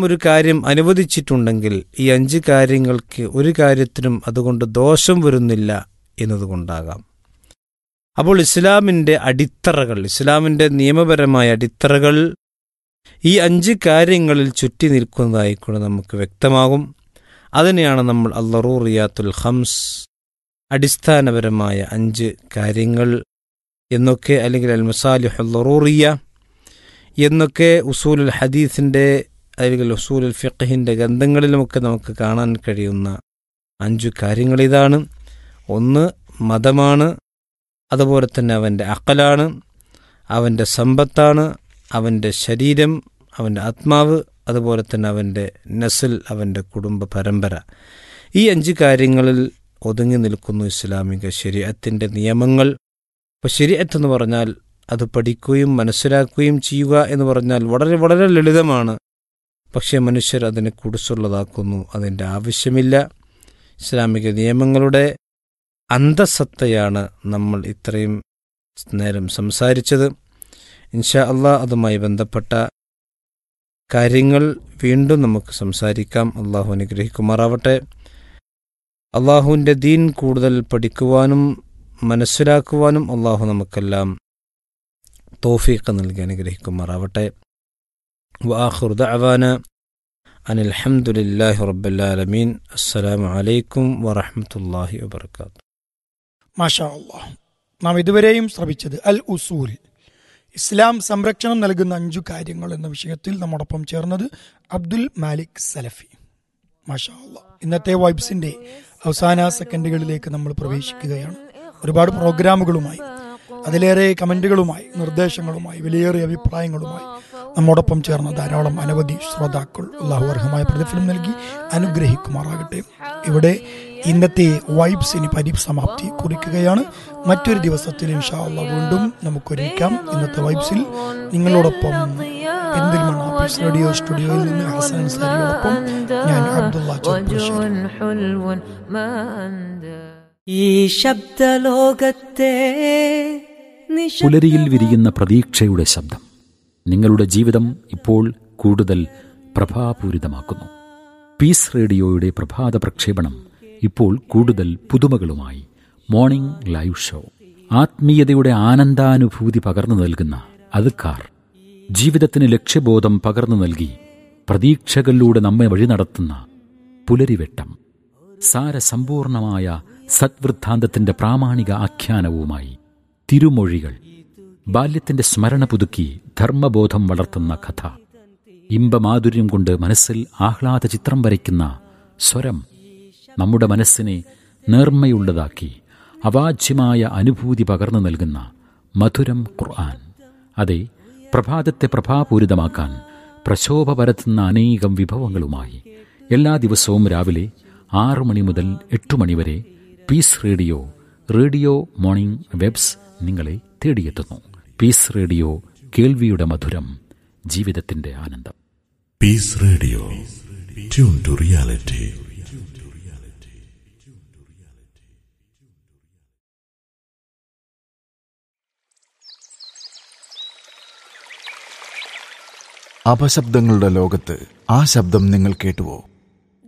ഒരു കാര്യം അനുവദിച്ചിട്ടുണ്ടെങ്കിൽ ഈ അഞ്ച് കാര്യങ്ങൾക്ക് ഒരു കാര്യത്തിനും അതുകൊണ്ട് ദോഷം വരുന്നില്ല എന്നതുകൊണ്ടാകാം അപ്പോൾ ഇസ്ലാമിൻ്റെ അടിത്തറകൾ ഇസ്ലാമിൻ്റെ നിയമപരമായ അടിത്തറകൾ ഈ അഞ്ച് കാര്യങ്ങളിൽ ചുറ്റി നിൽക്കുന്നതായിക്കൊണ്ട് നമുക്ക് വ്യക്തമാകും അതിനെയാണ് നമ്മൾ അല്ലറൂറിയാത്തുൽ ഹംസ് അടിസ്ഥാനപരമായ അഞ്ച് കാര്യങ്ങൾ എന്നൊക്കെ അല്ലെങ്കിൽ അൽ മസാലിഹുല്ലറൂറിയ എന്നൊക്കെ ഉസൂലുൽ ഹദീസിൻ്റെ അല്ലെങ്കിൽ ഉസൂലുൽ ഫിഖഹിൻ്റെ ഗ്രന്ഥങ്ങളിലുമൊക്കെ നമുക്ക് കാണാൻ കഴിയുന്ന അഞ്ചു കാര്യങ്ങൾ ഇതാണ് ഒന്ന് മതമാണ് അതുപോലെ തന്നെ അവൻ്റെ അക്കലാണ് അവൻ്റെ സമ്പത്താണ് അവൻ്റെ ശരീരം അവൻ്റെ ആത്മാവ് അതുപോലെ തന്നെ അവൻ്റെ നസൽ അവൻ്റെ കുടുംബ പരമ്പര ഈ അഞ്ച് കാര്യങ്ങളിൽ ഒതുങ്ങി നിൽക്കുന്നു ഇസ്ലാമിക ശരീരത്തിൻ്റെ നിയമങ്ങൾ ഇപ്പോൾ ശരീരത്ത് എന്ന് പറഞ്ഞാൽ അത് പഠിക്കുകയും മനസ്സിലാക്കുകയും ചെയ്യുക എന്ന് പറഞ്ഞാൽ വളരെ വളരെ ലളിതമാണ് പക്ഷേ മനുഷ്യർ അതിനെ കുടിച്ചുള്ളതാക്കുന്നു അതിൻ്റെ ആവശ്യമില്ല ഇസ്ലാമിക നിയമങ്ങളുടെ അന്തസത്തയാണ് നമ്മൾ ഇത്രയും നേരം സംസാരിച്ചത് ഇൻഷാ അള്ളാ അതുമായി ബന്ധപ്പെട്ട കാര്യങ്ങൾ വീണ്ടും നമുക്ക് സംസാരിക്കാം അള്ളാഹു അനുഗ്രഹിക്കുമാറാവട്ടെ അള്ളാഹുവിൻ്റെ ദീൻ കൂടുതൽ പഠിക്കുവാനും മനസ്സിലാക്കുവാനും അള്ളാഹു നമുക്കെല്ലാം തോഫീഖ് നൽകി അനുഗ്രഹിക്കുമാറാവട്ടെ വാഹുർ ദഅവാന അനിൽ അൽഹംദുലില്ലാഹി റബ്ബിൽ ആലമീൻ അസ്സലാമു അലൈക്കും വറഹ്മത്തുള്ളാഹി വബർക്കാത്തു മാഷാ അള്ളാഹ് നാം ഇതുവരെയും ശ്രവിച്ചത് അൽ ഉസൂൽ ഇസ്ലാം സംരക്ഷണം നൽകുന്ന അഞ്ചു കാര്യങ്ങൾ എന്ന വിഷയത്തിൽ നമ്മോടൊപ്പം ചേർന്നത് അബ്ദുൽ മാലിക് സലഫി മാഷാ അള്ളാഹ് ഇന്നത്തെ വൈബ്സിന്റെ അവസാന സെക്കൻഡുകളിലേക്ക് നമ്മൾ പ്രവേശിക്കുകയാണ് ഒരുപാട് പ്രോഗ്രാമുകളുമായി അതിലേറെ കമന്റുകളുമായി നിർദ്ദേശങ്ങളുമായി വിലയേറിയ അഭിപ്രായങ്ങളുമായി നമ്മോടൊപ്പം ചേർന്ന ധാരാളം അനവധി ശ്രോതാക്കൾ അള്ളാഹു അർഹമായ പ്രതിഫലം നൽകി അനുഗ്രഹിക്കുമാറാകട്ടെ ഇവിടെ ഇന്നത്തെ വൈബ്സിന് പരിസമാപ്തി കുറിക്കുകയാണ് മറ്റൊരു ദിവസത്തിൽ ഇൻഷാ അള്ളാഹ് വീണ്ടും നമുക്കൊരുമിക്കാം ഇന്നത്തെ വൈബ്സിൽ നിങ്ങളോടൊപ്പം പെരിന്തൽമണ്ണ പീസ് റേഡിയോ സ്റ്റുഡിയോയിൽ നിന്ന് ഹസൻ അൻസാരിയോടൊപ്പം ഞാൻ അബ്ദുള്ള ചെറുപ്പശ്ശേരി حلو ما أندى ഈ ശബ്ദലോകത്തെ നിശബ്ദ പുലരിയിൽ വിരിയുന്ന പ്രതീക്ഷയുടെ ശബ്ദം നിങ്ങളുടെ ജീവിതം ഇപ്പോൾ കൂടുതൽ പ്രഭാപൂരിതമാക്കുന്നു പീസ് റേഡിയോയുടെ പ്രഭാത പ്രക്ഷേപണം ഇപ്പോൾ കൂടുതൽ പുതുമകളുമായി മോർണിംഗ് ലൈവ് ഷോ ആത്മീയതയുടെ ആനന്ദാനുഭൂതി പകർന്നു നൽകുന്ന അതുക്കാർ ജീവിതത്തിന് ലക്ഷ്യബോധം പകർന്നു നൽകി പ്രതീക്ഷകളിലൂടെ നമ്മെ വഴി നടത്തുന്ന പുലരിവെട്ടം സാരസമ്പൂർണമായ സദ്വൃദ്ധാന്തത്തിന്റെ പ്രാമാണിക ആഖ്യാനവുമായി തിരുമൊഴികൾ ബാല്യത്തിന്റെ സ്മരണ പുതുക്കി ധർമ്മബോധം വളർത്തുന്ന കഥ ഇമ്പമാധുര്യം കൊണ്ട് മനസ്സിൽ ആഹ്ലാദ ചിത്രം വരയ്ക്കുന്ന സ്വരം നമ്മുടെ മനസ്സിനെ നേർമ്മയുള്ളതാക്കി അവാച്യമായ അനുഭൂതി പകർന്നു നൽകുന്ന മധുരം ഖുർആൻ അതെ പ്രഭാതത്തെ പ്രഭാപൂരിതമാക്കാൻ പ്രശോഭ പരത്തുന്ന അനേകം വിഭവങ്ങളുമായി എല്ലാ ദിവസവും രാവിലെ ആറു മണി മുതൽ എട്ടു മണി വരെ peace radio radio morning waves നിങ്ങളെ തേടിയെത്തുന്നു പീസ് റേഡിയോ കേൾവിയുടെ മധുരം ജീവിതത്തിന്റെ ആനന്ദം Peace Radio. Tune to reality. അപശബ്ദങ്ങളുടെ ലോകത്ത് ആ ശബ്ദം നിങ്ങൾ കേട്ടുവോ